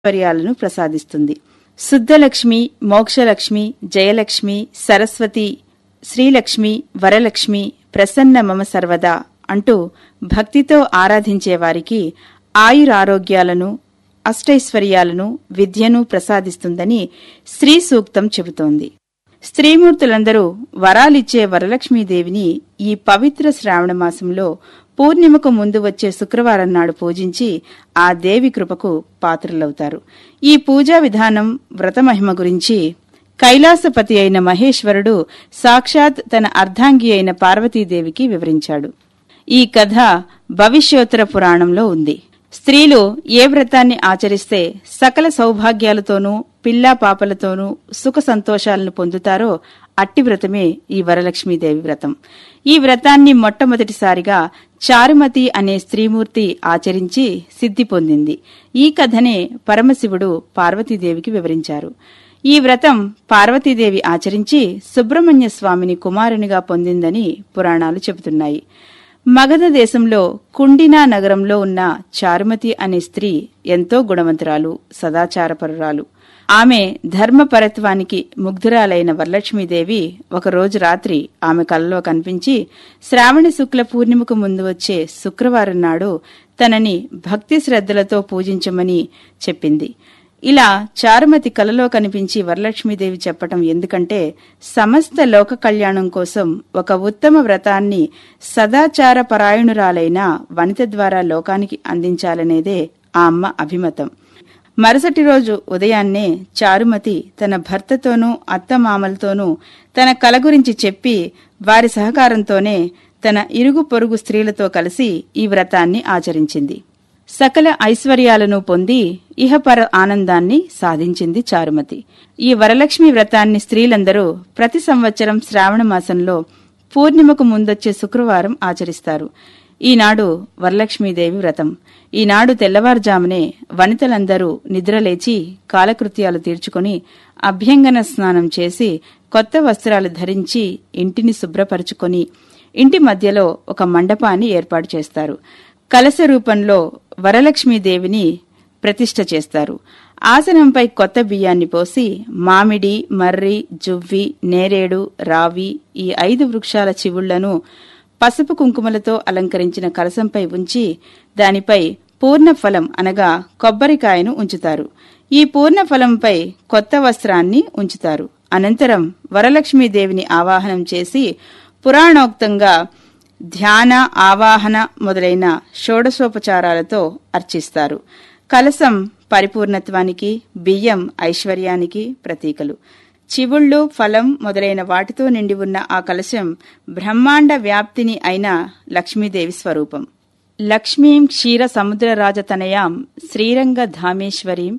ఐశ్వర్యాలను ప్రసాదిస్తుంది శుద్ధలక్ష్మి మోక్షలక్ష్మి జయలక్ష్మి సరస్వతి శ్రీలక్ష్మి వరలక్ష్మి ప్రసన్న మమ సర్వదా అంటూ భక్తితో ఆరాధించే వారికి ఆయురారోగ్యాలను అష్టైశ్వర్యాలను విద్యను ప్రసాదిస్తుందని శ్రీ సూక్తం చెబుతోంది స్త్రీమూర్తులందరూ వరాలిచ్చే వరలక్ష్మీదేవిని ఈ పవిత్ర శ్రావణ మాసంలో పూర్ణిమకు ముందు వచ్చే శుక్రవారం నాడు పూజించి ఆ దేవి కృపకు పాత్రులవుతారు ఈ పూజా విధానం వ్రతమహిమ గురించి కైలాసపతి అయిన మహేశ్వరుడు సాక్షాత్ తన అర్ధాంగి అయిన పార్వతీదేవికి వివరించాడు ఈ కథ భవిష్యోత్తర పురాణంలో ఉంది స్త్రీలు ఏ వ్రతాన్ని ఆచరిస్తే సకల సౌభాగ్యాలతోనూ పిల్లా పాపలతోనూ సుఖ సంతోషాలను పొందుతారో అట్టి వ్రతమే ఈ వరలక్ష్మీదేవి వ్రతం ఈ వ్రతాన్ని మొట్టమొదటిసారిగా చారుమతి అనే స్త్రీమూర్తి ఆచరించి సిద్ధి పొందింది ఈ కథనే పరమశివుడు పార్వతీదేవికి వివరించారు ఈ వ్రతం పార్వతీదేవి ఆచరించి సుబ్రహ్మణ్య స్వామిని కుమారునిగా పొందిందని పురాణాలు చెబుతున్నాయి మగధ దేశంలో కుండినా నగరంలో ఉన్న చారుమతి అనే స్త్రీ ఎంతో గుణవంతురాలు సదాచారపరురాలు ఆమె ధర్మపరత్వానికి ముగ్ధురాలైన వరలక్ష్మీదేవి ఒకరోజు రాత్రి ఆమె కలలో కనిపించి శ్రావణ శుక్ల పూర్ణిమకు ముందు వచ్చే శుక్రవారం నాడు తనని భక్తి శ్రద్ధలతో పూజించమని చెప్పింది ఇలా చారుమతి కలలో కనిపించి వరలక్ష్మీదేవి చెప్పటం ఎందుకంటే సమస్త లోక కళ్యాణం కోసం ఒక ఉత్తమ వ్రతాన్ని సదాచార పరాయణురాలైన వనిత ద్వారా లోకానికి అందించాలనేదే ఆ అమ్మ అభిమతం మరుసటి రోజు ఉదయాన్నే చారుమతి తన భర్తతోనూ అత్తమామలతోనూ తన కల గురించి చెప్పి వారి సహకారంతోనే తన ఇరుగు పొరుగు స్త్రీలతో కలిసి ఈ వ్రతాన్ని ఆచరించింది సకల ఐశ్వర్యాలను పొంది ఇహపర ఆనందాన్ని సాధించింది చారుమతి ఈ వరలక్ష్మి వ్రతాన్ని స్త్రీలందరూ ప్రతి సంవత్సరం శ్రావణ మాసంలో పూర్ణిమకు ముందొచ్చే శుక్రవారం ఆచరిస్తారు ఈనాడు వరలక్ష్మీదేవి వ్రతం ఈనాడు తెల్లవారుజామునే వనితలందరూ నిద్రలేచి కాలకృత్యాలు తీర్చుకుని అభ్యంగన స్నానం చేసి కొత్త వస్త్రాలు ధరించి ఇంటిని శుభ్రపరుచుకొని ఇంటి మధ్యలో ఒక మండపాన్ని ఏర్పాటు చేస్తారు కలశ రూపంలో వరలక్ష్మీదేవిని ప్రతిష్ఠ చేస్తారు ఆసనంపై కొత్త బియ్యాన్ని పోసి మామిడి మర్రి జువ్వి నేరేడు రావి ఈ ఐదు వృక్షాల చివుళ్లను పసుపు కుంకుమలతో అలంకరించిన కలశంపై ఉంచి దానిపై పూర్ణఫలం అనగా కొబ్బరికాయను ఉంచుతారు ఈ పూర్ణఫలంపై కొత్త వస్త్రాన్ని ఉంచుతారు అనంతరం వరలక్ష్మీదేవిని ఆవాహనం చేసి పురాణోక్తంగా ధ్యాన ఆవాహన మొదలైన షోడశోపచారాలతో అర్చిస్తారు కలసం పరిపూర్ణత్వానికి బియ్యం ఐశ్వర్యానికి ప్రతీకలు చివుళ్ళు ఫలం మొదలైన వాటితో నిండి ఉన్న ఆ కలశం బ్రహ్మాండ వ్యాప్తిని అయిన లక్ష్మీదేవి స్వరూపం లక్ష్మీం క్షీర సముద్రరాజతనయాం శ్రీరంగ ధామేశ్వరీం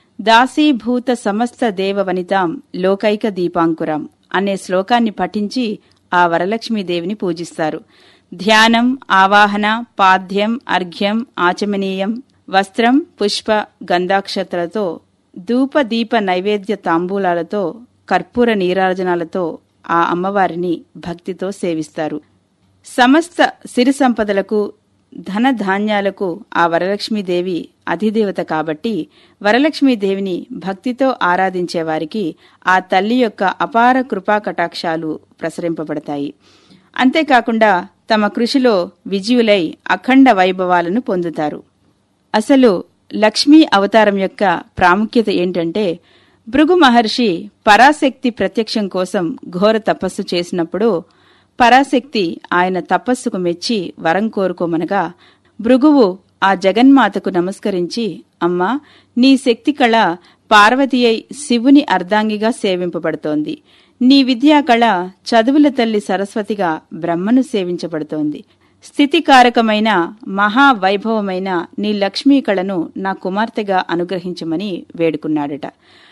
దాసీభూత సమస్త దేవవనితాం లోకైక దీపాంకురం అనే శ్లోకాన్ని పఠించి ఆ వరలక్ష్మీదేవిని పూజిస్తారు ధ్యానం ఆవాహన పాద్యం అర్ఘ్యం ఆచమనీయం వస్త్రం పుష్ప గంధాక్షతలతో ధూప దీప నైవేద్య తాంబూలాలతో కర్పూర నీరాజనాలతో ఆ అమ్మవారిని భక్తితో సేవిస్తారు సమస్త సిరి సంపదలకు ధన ధాన్యాలకు ఆ వరలక్ష్మీదేవి అధిదేవత కాబట్టి వరలక్ష్మీదేవిని భక్తితో ఆరాధించే వారికి ఆ తల్లి యొక్క అపార కృపా కటాక్షాలు ప్రసరింపబడతాయి అంతేకాకుండా తమ కృషిలో విజయులై అఖండ వైభవాలను పొందుతారు అసలు లక్ష్మీ అవతారం యొక్క ప్రాముఖ్యత ఏంటంటే భృగు మహర్షి పరాశక్తి ప్రత్యక్షం కోసం ఘోర తపస్సు చేసినప్పుడు పరాశక్తి ఆయన తపస్సుకు మెచ్చి వరం కోరుకోమనగా భృగువు ఆ జగన్మాతకు నమస్కరించి అమ్మా నీ శక్తి కళ పార్వతి అయి శివుని అర్ధాంగిగా సేవింపబడుతోంది నీ విద్యా కళ చదువుల తల్లి సరస్వతిగా బ్రహ్మను సేవించబడుతోంది స్థితికారకమైన మహావైభవమైన నీ లక్ష్మీ కళను నా కుమార్తెగా అనుగ్రహించమని వేడుకున్నాడట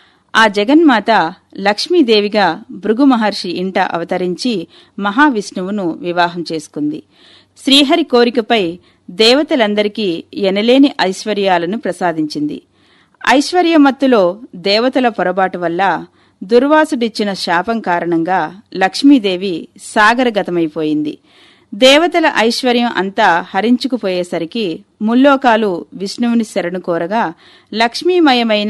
ఆ జగన్మాత లక్ష్మీదేవిగా భృగు మహర్షి ఇంట అవతరించి మహావిష్ణువును వివాహం చేసుకుంది శ్రీహరి కోరికపై దేవతలందరికీ ఎనలేని ఐశ్వర్యాలను ప్రసాదించింది ఐశ్వర్యమత్తులో దేవతల పొరబాటు వల్ల దుర్వాసుడిచ్చిన శాపం కారణంగా లక్ష్మీదేవి సాగరగతమైపోయింది దేవతల ఐశ్వర్యం అంతా హరించుకుపోయేసరికి ముల్లోకాలు విష్ణువుని శరణు కోరగా లక్ష్మీమయమైన